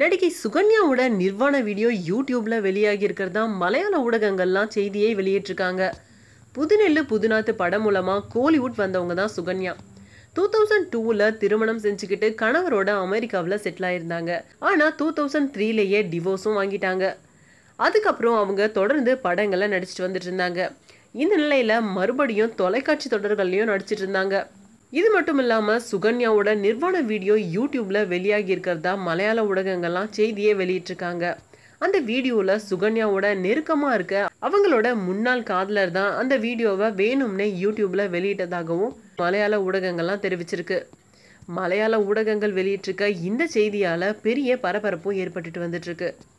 நடிகை சுகன்யாவோட நிர்வாண வீடியோ யூடியூப்ல வெளியாகி இருக்கிறதா மலையாள ஊடகங்கள்லாம் செய்தியை வெளியிட்டிருக்காங்க புதுநெல்லு புதுநாத்து படம் மூலமா கோலிவுட் வந்தவங்க தான் சுகன்யா டூ தௌசண்ட் டூவில் திருமணம் செஞ்சுக்கிட்டு கணவரோட அமெரிக்காவில் செட்டில் ஆயிருந்தாங்க ஆனால் டூ தௌசண்ட் த்ரீலேயே டிவோர்ஸும் வாங்கிட்டாங்க அதுக்கப்புறம் அவங்க தொடர்ந்து படங்களை நடிச்சிட்டு வந்துட்டு இருந்தாங்க இந்த நிலையில மறுபடியும் தொலைக்காட்சி தொடர்கள்லையும் நடிச்சிட்டு இருந்தாங்க இது மட்டும் இல்லாம சுகன்யாவோட நிர்வாண வீடியோ யூடியூப்ல வெளியாகி இருக்கிறதா மலையாள ஊடகங்கள்லாம் செய்தியே வெளியிட்டிருக்காங்க அந்த வீடியோல சுகன்யாவோட நெருக்கமா இருக்க அவங்களோட முன்னாள் காதலர் தான் அந்த வீடியோவை வேணும்னே யூடியூப்ல வெளியிட்டதாகவும் மலையாள ஊடகங்கள்லாம் தெரிவிச்சிருக்கு மலையாள ஊடகங்கள் வெளியிட்டிருக்க இந்த செய்தியால பெரிய பரபரப்பும் ஏற்பட்டுட்டு வந்துட்டு இருக்கு